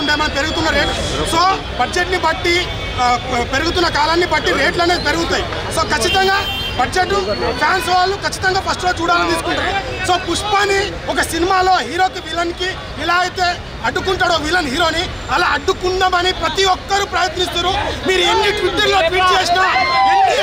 లేకుంటే మనం పెరుగుతున్న రేట్ సో బడ్జెట్ని బట్టి ఆ, పెరుగుతున్న కాలాన్ని బట్టి రేట్లు అనేది పెరుగుతాయి సో ఖచ్చితంగా బడ్జెట్ ఫ్యాన్స్ వాళ్ళు ఖచ్చితంగా ఫస్ట్ రోజు చూడాలని తీసుకుంటారు సో పుష్పని ఒక సినిమాలో హీరోకి విలన్కి ఇలా అయితే అడ్డుకుంటాడో విలన్ హీరోని అలా అడ్డుకుందామని ప్రతి ఒక్కరూ ప్రయత్నిస్తారు మీరు ఎన్ని ట్విట్టర్లో ట్వీట్ చేసినా ఎన్ని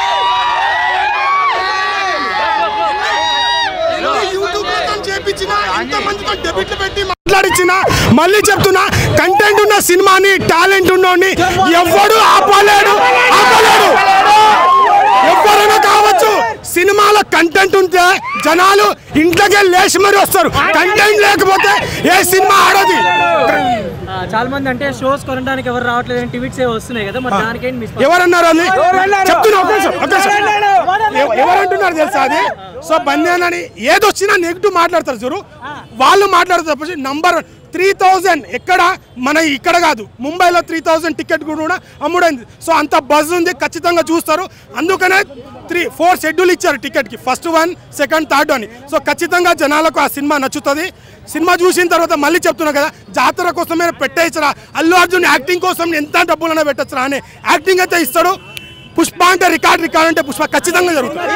ఎన్ని యూట్యూబ్ లో చేపించిన ఎంత మందితో డెబిట్లు పెట్టి మాట్లాడించిన మళ్ళీ చెప్తున్నా కంటెంట్ ఉన్న సినిమాని టాలెంట్ ఉన్నోడిని ఎవ్వడు ఆపలేడు ఆపలేడు ఎవరైనా కావచ్చు సినిమాలో కంటెంట్ ఉంటే జనాలు ఇంట్లోకి లేచి మరి వస్తారు కంటెంట్ లేకపోతే ఏ సినిమా ఆడది ఆ, చాలా మంది అంటే షోస్ కొనడానికి ఎవరు రావట్లేదు అని ట్వీట్స్ ఏ వస్తున్నాయి కదా మరి దానికేంటి మీ స్పందన? ఎవరన్నారు అది చెప్తున్నా ఒక నిమిషం, ఒక నిమిషం. ఎవ- ఎవరంటున్నారు తెలుసా అది సో బందేనని ఏదొచ్చినా నెగిటివ్ మాట్లాడతారు చూడు వాళ్ళు మాట్లాడతారు తప్ప నంబర్ త్రీ థౌజండ్ ఎక్కడ మన ఇక్కడ కాదు ముంబైలో త్రీ థౌజండ్ టికెట్ కూడా అమ్ముడైంది సో అంత బజ్ ఉంది ఖచ్చితంగా చూస్తారు అందుకనే త్రీ ఫోర్ షెడ్యూల్ ఇచ్చారు టికెట్కి ఫస్ట్ వన్ సెకండ్ థర్డ్ అని సో ఖచ్చితంగా జనాలకు ఆ సినిమా నచ్చుతుంది సినిమా చూసిన తర్వాత మళ్ళీ చెప్తున్నా కదా జాతర కోసమే పెట్టేయచ్చరా అల్లు అర్జున్ యాక్టింగ్ కోసం ఎంత డబ్బులైనా పెట్టచ్చురా అని యాక్టింగ్ అయితే ఇస్తాడు పుష్ప అంటే రికార్డ్ రికార్డ్ అంటే పుష్ప ఖచ్చితంగా జరుగుతుంది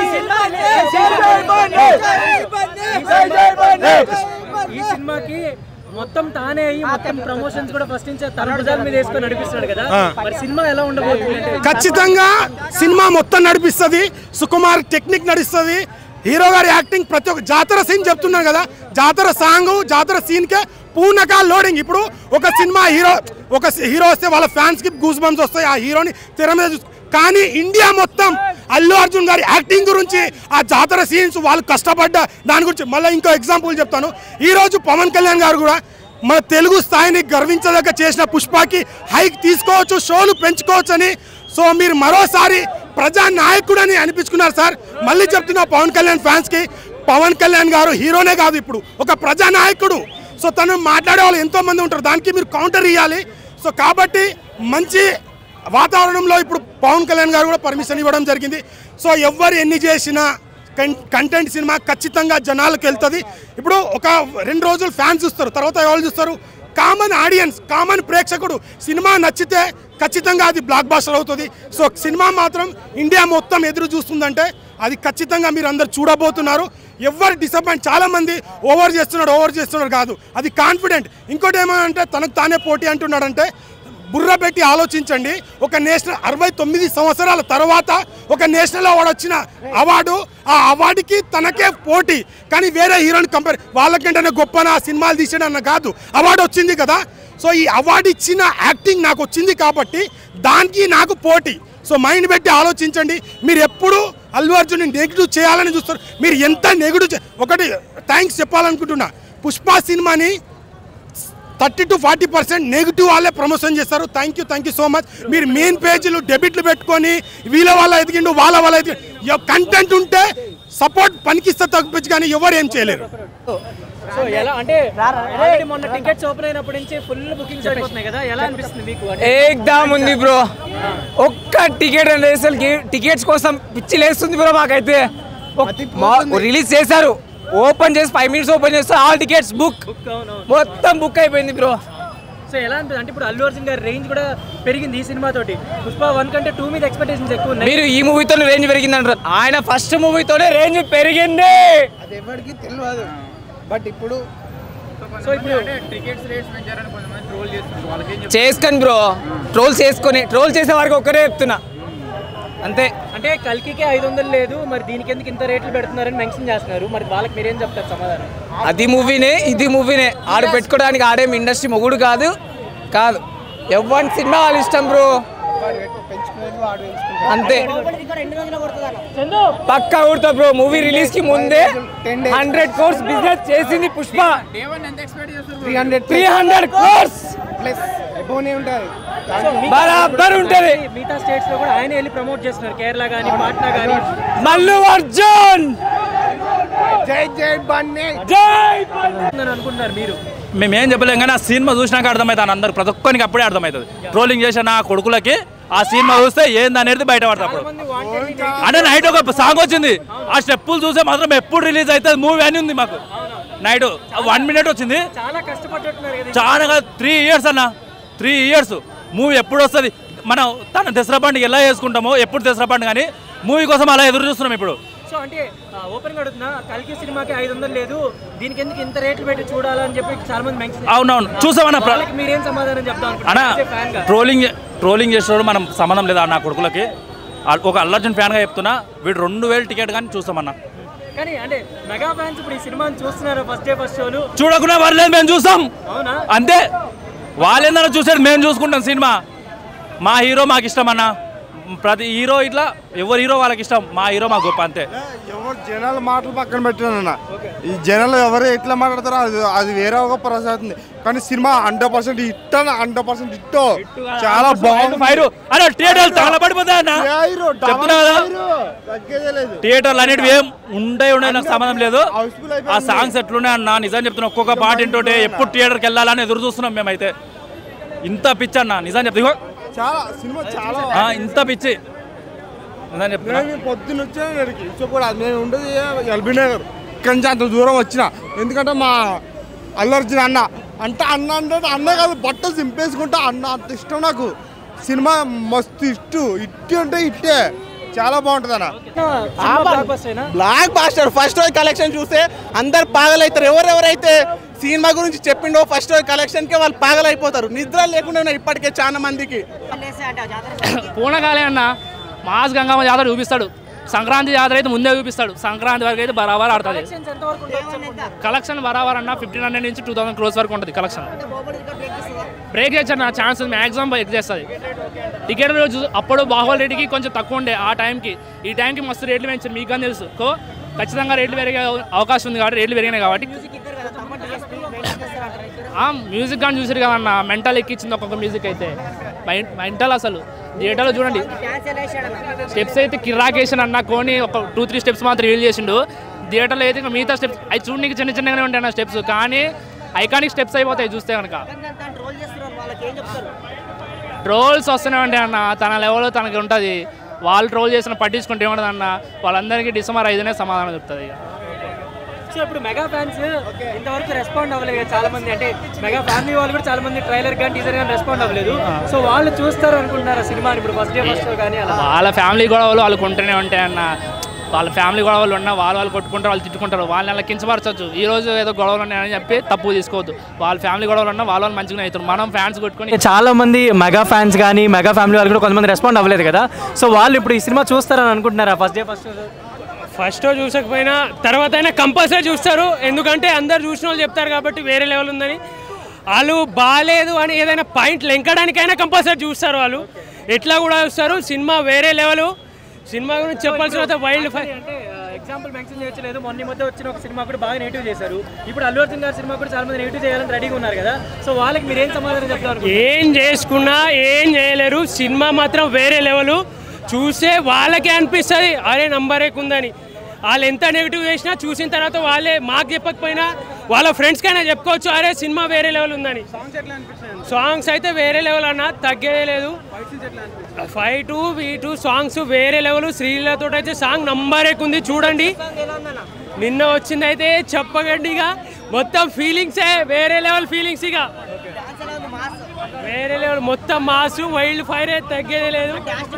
ఈ సినిమాకి మొత్తం తానే అయ్యి మొత్తం ప్రమోషన్స్ కూడా ఫస్ట్ నుంచి తన భుజాల మీద వేసుకొని నడిపిస్తున్నాడు కదా మరి సినిమా ఎలా ఉండబోతుంది అంటే ఖచ్చితంగా సినిమా మొత్తం నడిపిస్తుంది సుకుమార్ టెక్నిక్ నడుస్తుంది హీరో గారి యాక్టింగ్ ప్రతి ఒక్క జాతర సీన్ చెప్తున్నాను కదా జాతర సాంగ్ జాతర సీన్కే పూనకాల లోడింగ్ ఇప్పుడు ఒక సినిమా హీరో ఒక హీరో వస్తే వాళ్ళ ఫ్యాన్స్ కి గూస్ బంప్స్ వస్తాయి ఆ హీరోని తెర మీద చూసు కానీ ఇండియా మొత్తం అల్లు అర్జున్ గారి యాక్టింగ్ గురించి ఆ జాతర సీన్స్ వాళ్ళు కష్టపడ్డ దాని గురించి మళ్ళీ ఇంకో ఎగ్జాంపుల్ చెప్తాను ఈ రోజు పవన్ కళ్యాణ్ గారు కూడా మన తెలుగు స్థాయిని గర్వించదగ్గ చేసిన పుష్పకి హైక్ తీసుకోవచ్చు షోలు పెంచుకోవచ్చు అని సో మీరు మరోసారి ప్రజా నాయకుడని అనిపించుకున్నారు సార్ మళ్ళీ చెప్తున్నా పవన్ కళ్యాణ్ ఫ్యాన్స్ కి పవన్ కళ్యాణ్ గారు హీరోనే కాదు ఇప్పుడు ఒక ప్రజా నాయకుడు సో తను మాట్లాడే వాళ్ళు ఎంతో మంది ఉంటారు దానికి మీరు కౌంటర్ ఇవ్వాలి సో కాబట్టి మంచి వాతావరణంలో ఇప్పుడు పవన్ కళ్యాణ్ గారు కూడా పర్మిషన్ ఇవ్వడం జరిగింది సో ఎవరు ఎన్ని చేసినా కం- కంటెంట్ సినిమా ఖచ్చితంగా జనాలకు వెళ్తుంది ఇప్పుడు ఒక రెండు రోజులు ఫ్యాన్స్ చూస్తారు తర్వాత ఎవరు చూస్తారు కామన్ ఆడియన్స్ కామన్ ప్రేక్షకుడు సినిమా నచ్చితే ఖచ్చితంగా అది బ్లాక్ బాస్టర్ అవుతుంది సో సినిమా మాత్రం ఇండియా మొత్తం ఎదురు చూస్తుందంటే అది ఖచ్చితంగా మీరు అందరు చూడబోతున్నారు ఎవరు డిసప్పాయింట్ చాలా మంది ఓవర్ చేస్తున్నాడు ఓవర్ చేస్తున్నాడు కాదు అది కాన్ఫిడెంట్ ఇంకోటి ఏమంటే తనకు తానే పోటీ అంటున్నాడంటే బుర్ర పెట్టి ఆలోచించండి ఒక నేషనల్ అరవై తొమ్మిది సంవత్సరాల తర్వాత ఒక నేషనల్ అవార్డు వచ్చిన అవార్డు ఆ అవార్డుకి తనకే పోటీ కానీ వేరే హీరోని కంపేర్ వాళ్ళకంటే గొప్పన సినిమాలు తీసాడన్న కాదు అవార్డు వచ్చింది కదా సో ఈ అవార్డు ఇచ్చిన యాక్టింగ్ నాకు వచ్చింది కాబట్టి దానికి నాకు పోటీ సో మైండ్ పెట్టి ఆలోచించండి మీరు ఎప్పుడు అల్లు అర్జున్ నెగిటివ్ చేయాలని చూస్తారు మీరు ఎంత నెగిటివ్ చే- ఒకటి థ్యాంక్స్ చెప్పాలనుకుంటున్నా పుష్ప సినిమాని thirty to forty percent negative వాళ్ళే ప్రమోషన్ చేస్తారు thank you thank you so much మీరు మెయిన్ పేజీలు డెబిట్లు పెట్టుకొని వీళ్ళ వాళ్ళ ఎదిగిండు వాళ్ళ వాళ్ళ ఎదిగి కంటెంట్ ఉంటే సపోర్ట్ పనికిస్తే తగ్గించి కానీ ఎవరు ఏం చేయలేరు సో ఎలా అంటే already మొన్న టికెట్స్ ఓపెన్ అయినప్పటి నుంచి ఫుల్ బుకింగ్స్ అయిపోతున్నాయి కదా ఎలా అనిపిస్తుంది మీకు అంటే ఏకదాం ఉంది బ్రో ఒక్క టికెట్ అంటే అసలు టికెట్స్ కోసం పిచ్చి లేస్తుంది బ్రో మాకైతే రిలీజ్ చేశారు ఓపెన్ చేసి ఫైవ్ మినిట్స్ ఓపెన్ చేస్తే ఆల్ టికెట్స్ బుక్ అవునవును మొత్తం బుక్ అయిపోయింది బ్రో సో ఎలా అనిపిస్తుంది అంటే ఇప్పుడు అల్లు అర్జున్ గారి రేంజ్ కూడా పెరిగింది ఈ సినిమా తోటి పుష్ప వన్ కంటే టూ మీద ఎక్స్పెక్టేషన్స్ ఎక్కువ ఉన్నాయి మీరు ఈ మూవీతోనే రేంజ్ పెరిగింది అంటారు ఆయన ఫస్ట్ మూవీతోనే రేంజ్ పెరిగింది అది ఎవరికి తెలియదు బట్ ఇప్పుడు సో ఇప్పుడు చేసుకొని బ్రో ట్రోల్ చేసుకొని ట్రోల్ చేసే వారికి ఒక్కరే చెప్తున్నా అంతే అంటే కల్కికే ఐదు వందలు లేదు మరి దీనికి ఎందుకు ఇంత రేట్లు పెడుతున్నారని మెన్షన్ చేస్తున్నారు మరి వాళ్ళకి మీరేం చెప్తారు సమాధానం అది మూవీనే ఇది మూవీనే ఆడు పెట్టుకోవడానికి ఆడేం ఇండస్ట్రీ మొగుడు కాదు కాదు ఎవరి సినిమా వాళ్ళ ఇష్టం బ్రో వాడు పెట్టు పెంచుకునేది వాడు పెంచుకుంటాడు అంతే పక్కా ఊడతా బ్రో మూవీ రిలీజ్ కి ముందే Ten days. Hundred crores business చేసింది Pushpa three hundred three hundred crores plus ఎబోనే ఉంటుంది బరాబర్ ఉంటది మిగతా స్టేట్స్ లో కూడా ఆయన వెళ్ళి ప్రమోట్ చేస్తున్నారు కేరళ కానీ పాట్నా కానీ మల్లు అర్జున్ జై జై బన్నే జై అనుకుంటున్నారు మీరు మేమేం చెప్పలేం కానీ ఆ సినిమా చూసినాక అర్థమవుతుంది అందరు ప్రతి ఒక్కరికి అప్పుడే అర్థమవుతుంది ట్రోలింగ్ చేసిన ఆ కొడుకులకి ఆ సినిమా చూస్తే ఏందనేది బయట పడతారు అప్పుడు మంది వాంటెడ్ అంటే నైట్ ఒక సాంగ్ వచ్చింది ఆ స్టెప్పులు చూసే మాత్రం ఎప్పుడు రిలీజ్ అవుతుంది మూవీ అని ఉంది మాకు నైట్ వన్ మినిట్ వచ్చింది చాలా కష్టపడ్డట్టున్నారు కదా చాలా త్రీ ఇయర్స్ అన్న త్రీ ఇయర్స్ మూవీ ఎప్పుడు వస్తుంది మనం తన దసరా పండుగ ఎలా చేసుకుంటామో ఎప్పుడు దసరా పండుగ కానీ మూవీ కోసం అలా ఎదురు చూస్తున్నాం ఇప్పుడు సో అంటే ఓపెన్ గా అడుగుతున్నా కల్కి సినిమాకి ఐదు వందలు లేదు దీనికి ఎందుకు ఇంత రేట్లు పెట్టి చూడాలని చెప్పి చాలా మంది మెన్షన్ అవునవును చూసామన్న ప్ర- వాళ్ళకి మీరేం సమాధానం చెప్తాం అన్న ఫ్యాన్ గా ట్రోలింగ్ ట్రోలింగ్ చేసేవాడు మనం సంబంధం లేదా నా కొడుకులకి ఆ- ఒక అల్లర్జున్ ఫ్యాన్గా చెప్తున్నా వీడు రెండు వేలు టికెట్ కానీ చూస్తామన్నా కానీ అంటే మెగా ఫ్యాన్స్ ఇప్పుడు ఈ సినిమాని చూస్తున్నారు ఫస్ట్ డే ఫస్ట్ షోలు చూడకుండా పర్లేదు మేము చూస్తాం అవునా అంతే వాళ్ళేందరూ చూసేది మేము చూసుకుంటాం సినిమా మా హీరో మాకు ఇష్టం అన్న ప్రతి హీరో ఇట్లా ఎవరి హీరో వాళ్ళకి ఇష్టం మా హీరో మాకు గొప్ప అంతే ఎవరు జనాల మాటలు పక్కన పెట్టినా ఈ జనాలు ఎవరు ఎట్లా మాట్లాడతారో అది అది వేరే ఒక ప్రాసెస్ అవుతుంది కానీ సినిమా హండ్రెడ్ పర్సెంట్ హిట్ అన్న హండ్రెడ్ పర్సెంట్ హిట్ చాలా బాగుంది ఫైర్ అరే థియేటర్ తగలబడిపోతాయి అన్న ఫైరు, డబల్ చెప్తున్నా కదా ఫైరు. తగ్గేదే లేదు థియేటర్లు అనేటివి ఏం ఉండే ఉండే నాకు సంబంధం లేదు హౌస్ఫుల్ ఆ అయిపోయింది సాంగ్స్ ఎట్లున్నాయి అన్న నిజం చెప్తున్నా ఒక్కొక్క పాట వింటుంటే ఎప్పుడు థియేటర్కి వెళ్ళాలని ఎదురు చూస్తున్నాం మేమైతే ఇంత పిచ్చి అన్న నిజం చెప్తా ఇగో, చాలా సినిమా చాలా ఆ, ఇంత పిచ్చి నిజం చెప్తున్నా నేను పొద్దున్న వచ్చాను ఇక్కడికి కూడా నేను ఉండేది ఎల్బీ నగర్ ఇక్కడి నుంచి అంత దూరం వచ్చిన ఎందుకంటే మా అల్లర్జున్ అన్న అంటే అన్న అంటే అన్న కాదు బట్టలు సింపేసుకుంటా అన్న అంత ఇష్టం నాకు సినిమా మస్తు ఇష్టు ఇట్టి అంటే ఇట్టే చాలా బాగుంటుంది అన్న బ్లాక్ బస్టర్ అయినా బ్లాక్ బాస్టర్ ఫస్ట్ రోజు కలెక్షన్ చూస్తే అందరు పాగలవుతారు ఎవరెవరైతే సినిమా గురించి చెప్పిండో ఫస్ట్ రోజు కలెక్షన్కే వాళ్ళు పాగలైపోతారు నిద్ర లేకుండా ఉన్నాయి ఇప్పటికే చాలా మందికి పూనకాలే అన్న మాస్ గంగమ్మ జాతర చూపిస్తాడు సంక్రాంతి జాతర అయితే ముందే చూపిస్తాడు సంక్రాంతి వరకు అయితే బరాబర్ ఆడుతుంది ఎంత వరకు ఉంటుంది కలెక్షన్ బరాబర్ అన్న ఫిఫ్టీన్ హండ్రెడ్ నుంచి టూ థౌసండ్ క్రోస్ వరకు ఉంటుంది కలెక్షన్ బ్రేక్ చేసి అన్న ఛాన్స్ మ్యాక్సిమం బ్రేక్ చేస్తుంది టికెట్ రోజు అప్పుడు బాహుబలి రేటుకి కొంచెం తక్కువ ఉండే ఆ టైంకి ఈ టైంకి మస్తు రేట్లు పెంచారు మీకు అని తెలుసు కో ఖచ్చితంగా రేట్లు పెరిగే అవకాశం ఉంది కాబట్టి రేట్లు పెరిగినాయి కాబట్టి ఆ, మ్యూజిక్ కానీ చూసారు కదన్న మెంటల్ ఎక్కించింది ఒక్కొక్క మ్యూజిక్ అయితే మై- మెంటల్ అసలు థియేటర్లో చూడండి స్టెప్స్ అయితే కిరాకేషన్ అన్న కోని ఒక టూ త్రీ స్టెప్స్ మాత్రం రివీల్ చేసిండు థియేటర్లో అయితే ఇంకా మిగతా స్టెప్స్ అవి చూడడానికి చిన్న చిన్నగానే ఉంటాయి అన్న స్టెప్స్ కానీ ఐకానిక్ స్టెప్స్ అయిపోతాయి చూస్తే కనుక ట్రోల్స్ వస్తూనే ఉంటాయి అన్న తన లెవెల్లో తనకి ఉంటుంది వాళ్ళు ట్రోల్ చేసిన పట్టించుకుంటే ఏముంటుంది అన్న వాళ్ళందరికీ డిసెంబర్ ఐదునే సమాధానం చెప్తుంది ఇక సో ఇప్పుడు మెగా ఫ్యాన్స్ ఇంతవరకు రెస్పాండ్ అవ్వలేదు కదా చాలా మంది అంటే మెగా ఫ్యామిలీ వాళ్ళు కూడా చాలా మంది ట్రైలర్ కానీ టీజర్ కానీ రెస్పాండ్ అవ్వలేదు సో వాళ్ళు చూస్తారు అనుకుంటున్నారు సినిమాని ఇప్పుడు ఫస్ట్ డే ఫస్ట్ షో కానీ అలా వాళ్ళ ఫ్యామిలీ గొడవలు వాళ్ళకు ఉంటూనే ఉంటాయి అన్న వాళ్ళ ఫ్యామిలీ గొడవలు ఉన్నా వాళ్ళు వాళ్ళు కొట్టుకుంటారు వాళ్ళు తిట్టుకుంటారు వాళ్ళని అలా కించపరచవచ్చు ఈ రోజు ఏదో గొడవలు ఉన్నాయని చెప్పి తప్పు తీసుకోవద్దు వాళ్ళ ఫ్యామిలీ గొడవలు ఉన్నా వాళ్ళ వాళ్ళు మంచిగా అవుతారు మనం ఫ్యాన్స్ కొట్టుకొని చాలా మంది మెగా ఫ్యాన్స్ కానీ మెగా ఫ్యామిలీ వాళ్ళు కూడా కొంతమంది రెస్పాండ్ అవ్వలేదు కదా సో వాళ్ళు ఇప్పుడు ఈ సినిమా చూస్తారని అనుకుంటున్నారా ఫస్ట్ డే ఫస్ట్ ఫస్ట్ చూసకపోయినా తర్వాత అయినా కంపల్సరీ చూస్తారు ఎందుకంటే అందరు చూసిన వాళ్ళు చెప్తారు కాబట్టి వేరే లెవెల్ ఉందని వాళ్ళు బాగాలేదు అని ఏదైనా పాయింట్ లెంకడానికైనా కంపల్సరీ చూస్తారు వాళ్ళు ఎట్లా కూడా చూస్తారు సినిమా వేరే లెవెల్ సినిమా గురించి చెప్పాల్సిన వైల్డ్ ఫైర్ అంటే ఎగ్జాంపుల్ మెన్షన్ చేయట్లేదు మొన్న ఈ మధ్య వచ్చిన ఒక సినిమా కూడా బాగా నెగిటివ్ చేశారు ఇప్పుడు అల్లు అర్జున్ గారి సినిమా కూడా చాలా మంది నెగిటివ్ చేయాలని రెడీగా ఉన్నారు కదా సో వాళ్ళకి మీరు ఏం సమాధానం చెప్తారు ఏం చేసుకున్నా ఏం చేయలేరు సినిమా మాత్రం వేరే లెవెల్ చూసే వాళ్ళకే అనిపిస్తుంది అరే నంబర్ ఉందని వాళ్ళు ఎంత నెగిటివ్ చేసినా చూసిన తర్వాత వాళ్ళే మాకు చెప్పకపోయినా వాళ్ళ ఫ్రెండ్స్కైనా చెప్పుకోవచ్చు అరే సినిమా వేరే లెవెల్ ఉందని సాంగ్స్ అయితే వేరే లెవెల్ అన్న తగ్గేదే లేదు five to V two songs వేరే లెవెల్ శ్రీలతో అయితే సాంగ్ నంబర్ ఉంది చూడండి నిన్న వచ్చింది అయితే చెప్పకండి ఇక మొత్తం ఫీలింగ్సే వేరే లెవెల్ ఫీలింగ్స్ ఇక వేరే లెవెల్ మొత్తం మాసు వైల్డ్ ఫైర్ తగ్గేదే లేదు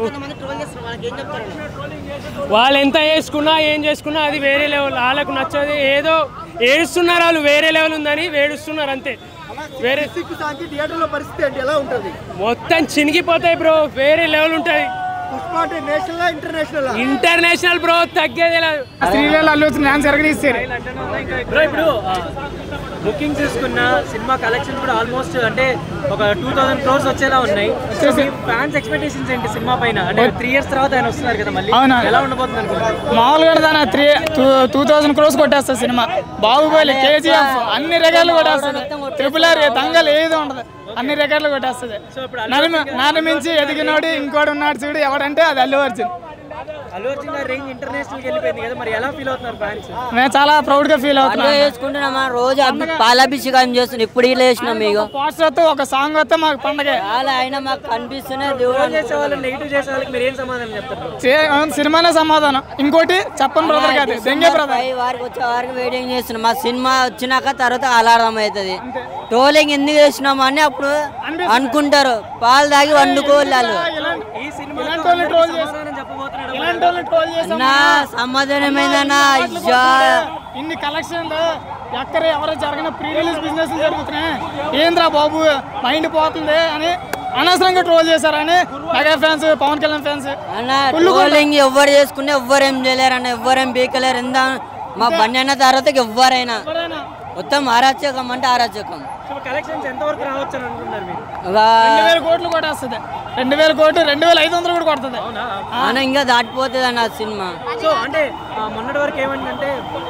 వాళ్ళు ఎంత చేసుకున్నా ఏం చేసుకున్నా అది వేరే లెవెల్ వాళ్ళకు నచ్చదు ఏదో ఏడుస్తున్నారు వాళ్ళు వేరే లెవెల్ ఉందని వేడుస్తున్నారు అంతే వేరే థియేటర్లో పరిస్థితి ఏంటి ఎలా ఉంటుంది మొత్తం చినిగిపోతాయి బ్రో వేరే లెవెల్ ఉంటుంది పుష్ప అంటే నేషనల్ ఇంటర్నేషనల్ ఇంటర్నేషనల్ బ్రో తగ్గేదే లేదు శ్రీలలో అల్లు డాన్స్ ఎరగనిస్తారు బ్రో ఇప్పుడు బుకింగ్ చేసుకున్న సినిమా కలెక్షన్ కూడా ఆల్మోస్ట్ అంటే ఒక టూ థౌసండ్ క్రోర్స్ వచ్చేలా ఉన్నాయి సో మీ ఫ్యాన్స్ ఎక్స్పెక్టేషన్స్ ఏంటి సినిమా పైన అంటే త్రీ ఇయర్స్ తర్వాత ఆయన వస్తున్నారు కదా మళ్ళీ అవునా. ఎలా ఉండబోతుంది అనుకుంటున్నారు మామూలుగా దాని three two two thousand crores కొట్టేస్తుంది సినిమా బాహుబలి కేజీఎఫ్ అన్ని రకాలు కొట్టేస్తుంది ట్రిపుల్ ఆర్ దంగలు ఏది ఉండదు అన్ని రకాలు కొట్టేస్తుంది సో ఇప్పుడు నన్ను నన్ను మించి ఎదిగినోడు ఇంకోటి ఉన్నాడు చూడు ఎవడంటే అది అల్లు అర్జున్ అల్లు అర్జున్ గారి రేంజ్ ఇంటర్నేషనల్ వెళ్ళిపోయింది కదా మరి ఎలా ఫీల్ అవుతున్నారు ఫ్యాన్స్ మేము చాలా ప్రౌడ్ గా ఫీల్ అవుతున్నాం పండుగ చేసుకుంటున్నామా రోజు అభి- పాలాభిషేకం చేస్తున్నాం ఇప్పుడు ఇలా వేసినాం మీకు పాటలు వస్తే ఒక సాంగ్ వస్తే మాకు పండగ చాలా అయినా మాకు కనిపిస్తూనే దేవుడు చేసే వాళ్ళు నెగిటివ్ చేసే వాళ్ళకి మీరు ఏం సమాధానం చెప్తారు చే- అవును, సినిమానే సమాధానం ఇంకోటి చెప్పని బ్రదర్ కాదు దెంగే బ్రదర్ పై వారికి వచ్చే వారికి వెయిటింగ్ చేస్తున్నాం మా సినిమా వచ్చినాక తర్వాత అలారం అవుతుంది ట్రోలింగ్ ఎందుకు చేసినాం అని అప్పుడు అనుకుంటారు పాలు తాగి వండుకోవాలి వాళ్ళు ఈ సినిమా ఇలాంటి వాళ్ళని ట్రోల్ చేసి సమాధానం చెప్పబోతున్నాడు ఇలాంటి వాళ్ళని ట్రోల్ చేసాం అన్నా సమాధానమైందన్నా అయ్యా ఇన్ని కలెక్షన్లు ఎక్కడ ఎవరో జరిగిన ప్రీ రిలీజ్ బిజినెస్ జరుగుతున్నాయి ఏంద్రా బాబు మైండ్ పోతుంది అని అనవసరంగా ట్రోల్ చేశారని mega fans Pawan Kalyan fans అన్న ట్రోలింగ్ ఎవ్వరు చేసుకున్నా ఎవ్వరు ఏం చేయలేరు అన్న ఎవ్వరు ఏం పీకలేరు ఎంత మా బండి అన్న తర్వాత ఎవరైనా మొత్తం అరాచకం అంటే అరాచకం కలెక్షన్స్ ఎంత వరకు రావచ్చు అని అనుకుంటున్నారు మీరు ఒక రెండు వేల కోట్లు కూడా వస్తుంది రెండు వేల కోట్లు రెండు వేల ఐదు వందలు కూడా కొడుతుంది అన్న ఇంకా దాటిపోతుంది అన్న ఆ సినిమా సో అంటే ఆ, మొన్నటి వరకు ఏమంటే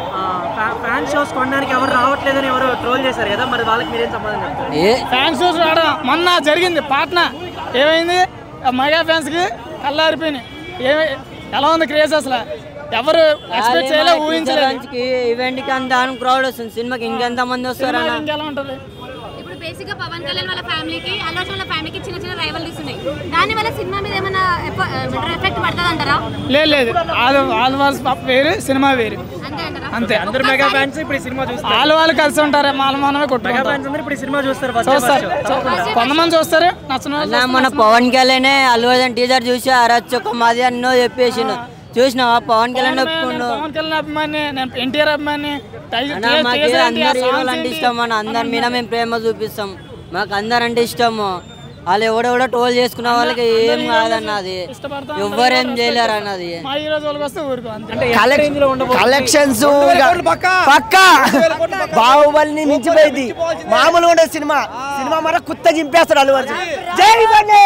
ఫ్యాన్ షోస్ కొనడానికి ఎవరు రావట్లేదని ఎవరు ట్రోల్ చేశారు కదా మరి వాళ్ళకి మీరేం సమాధానం చెప్తారు ఏ ఫ్యాన్స్ షోస్ రావడం మొన్న జరిగింది పాట్న ఏమైంది ఆ మెగా ఫ్యాన్స్ కి కళ్ళారిపోయినాయి ఏమై ఎలా ఉంది క్రేజ్ అసలు ఎవరు ఎక్స్పెక్ట్ చేయలే ఊహించలేదు ఈవెంట్ కి అంత క్రౌడ్ వస్తుంది సినిమాకి ఇంకెంత మంది వస్తారన్న ఇంకెలా ఉంటది ఇప్పుడు బేసిక్ గా పవన్ కళ్యాణ్ వాళ్ళ ఫ్యామిలీకి అల్లు అర్జున్ వాళ్ళ ఫ్యామిలీకి చిన్న చిన్న రైవల్రీస్ ఉన్నాయి దాని వల్ల సినిమా మీద ఏమైనా ఎఫెక్ట్ పడుతుంది అంటారా లేదు లేదు ఆల్ ఆల్ వాల్స్ వేరు సినిమా వేరు అంతే అంటారా అంతే అందరు మెగా ఫ్యాన్స్ ఇప్పుడు ఈ సినిమా చూస్తారు వాళ్ళు వాళ్ళు కలిసి ఉంటారు మాల మనమే మెగా కొట్టుకుంటారు ఫ్యాన్స్ అందరూ ఇప్పుడు ఈ సినిమా చూస్తారు first చూస్తారు first. చూ- కొంతమంది చూస్తారు నచ్చిన వాళ్ళు అన్న మన పవన్ కళ్యాణ్ అల్లు అర్జున్ టీజర్ చూసి అరచొక్క మాది అన్నో చెప్పేసిండు చూసినావా పవన్ కళ్యాణ్ నేను ఒప్పుకుండు పవన్ కళ్యాణ్ అభిమాని నేను ఎన్టీఆర్ అభిమాని టై- అన్న టీ- మాకు టీజర్ ఏంటి, ఆ అందరు సాంగ్స్ హీరోలు అంటే ఏంటి? ఇష్టం మన అందరి మీద మేము ప్రేమ చూపిస్తాం మాకు అందరంటే ఇష్టము వాళ్ళు ఎవడెవడో టోల్ చేసుకున్న వాళ్ళకి ఏం కాదన్న అది ఇష్టపడతాం ఎవ్వరేం చేయలేరు అన్నది మా ఈ రోజు వాళ్ళకి వస్తే ఊరుకో అంతే అంటే ఎంత range లో ఉండబోతుంది? కలెక్షన్స్ పక్క బాహుబలిని మించిపోయింది మామూలుగా ఉండదు సినిమా సినిమా మన కుత్త చింపేస్తాడు అల్లు అర్జున్ జై బండి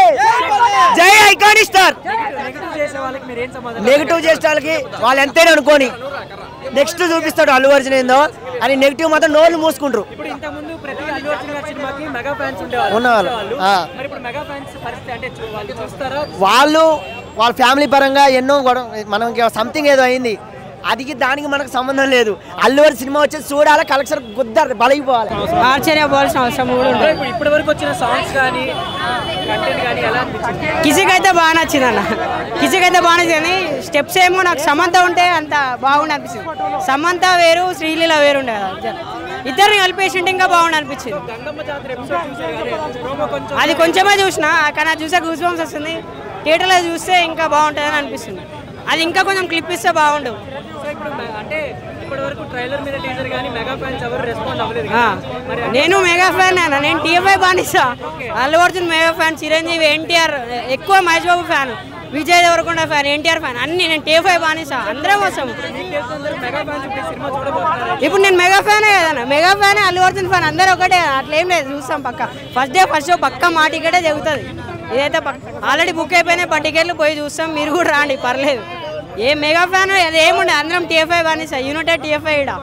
జై ఐకానిక్ స్టార్ నెగిటివ్ చేసే వాళ్ళకి మీరు ఏం సమాధానం నెగిటివ్ చేసే వాళ్ళకి వాళ్ళు ఎంతైనా అనుకోని నెక్స్ట్ చూపిస్తాడు అల్లు అర్జున్ ఏందో అని నెగిటివ్ మాత్రం నోళ్ళు మూసుకుంటారు ఇప్పుడు ఇంత ముందు ప్రతి అల్లు అర్జున్ గారి సినిమాకి మెగా ఫ్యాన్స్ ఉండేవాళ్ళు ఉన్నవాళ్ళు. చూసేవాళ్ళు. ఆ. మరి ఇప్పుడు మెగా ఫ్యాన్స్ పరిస్థితి అంటే చూ- వాళ్ళు చూస్తారా వాళ్ళు వాళ్ళ ఫ్యామిలీ పరంగా ఎన్నో గొడవ మనం సంథింగ్ ఏదో అయింది అది దానికి మనకు సంబంధం లేదు అల్లు అర్జున్ సినిమా వచ్చేసి చూడాలి కలెక్షన్ గుద్దారు బలిగిపోవాలి ఆశ్చర్యపోవాల్సిన అవసరం కూడా అంటే ఇప్పుడు ఇప్పటి వరకు వచ్చిన సాంగ్స్ కానీ కంటెంట్ కానీ ఎలా అనిపించింది కిసికైతే బాగా నచ్చింది అన్న కిసికైతే బాగా నచ్చింది కానీ స్టెప్స్ ఏమో నాకు సమంత ఉంటే అంత బాగుండి అనిపించింది సమంత వేరు శ్రీలీల వేరు ఉండే కదా ఇద్దరిని కలిపేసి ఉంటే ఇంకా బాగుండి అనిపించింది గంగమ్మ జాతర ఎపిసోడ్ చూసారు కానీ ప్రోమో కొంచెం అది కొంచెమే చూసిన కానీ అది చూసే గూస్ బంప్స్ వస్తుంది థియేటర్లో చూస్తే ఇంకా బాగుంటుందని అనిపిస్తుంది అది ఇంకా కొంచెం క్లిప్ ఇస్తే బాగుండు సో ఇప్పుడు మె- అంటే ఇప్పటి వరకు ట్రైలర్ మీద టీజర్ కానీ మెగా ఫ్యాన్స్ ఎవరు రెస్పాండ్ అవ్వలేదు ఆ, కదా. మరి నేను మెగా ఫ్యాన్ అన్న నేను టీఎఫ్ఐ బానిసా Allu Arjun mega fan Chiranjeevi NTR ఎక్కువ Mahesh Babu fan Vijay Deverakonda fan NTR fan అన్ని నేను టీఎఫ్ఐ బానిసా అందరం వస్తాము మీకు తెలిసినందరూ మెగా ఫ్యాన్స్ ఇప్పుడు ఈ సినిమా చూడబోతున్నారు ఇప్పుడు నేను మెగా ఫ్యానే కదన్న mega fan Allu Arjun fan అందరూ ఒకటే అట్లా ఏం లేదు చూస్తాం పక్క ఫస్ట్ డే ఫస్ట్ షో పక్క మా టికెటే జరుగుతుంది ఇదైతే ఆల్రెడీ బుక్ అయిపోయినాయి పది టికెట్లు పోయి చూస్తాం మీరు కూడా రాండి పర్లేదు ఏ మెగా ఫ్యాన్ అది ఏముండే అందరం టీఎఫ్ఐ బానిసా యూనిటెడ్ టీఎఫ్ఐ ఇడా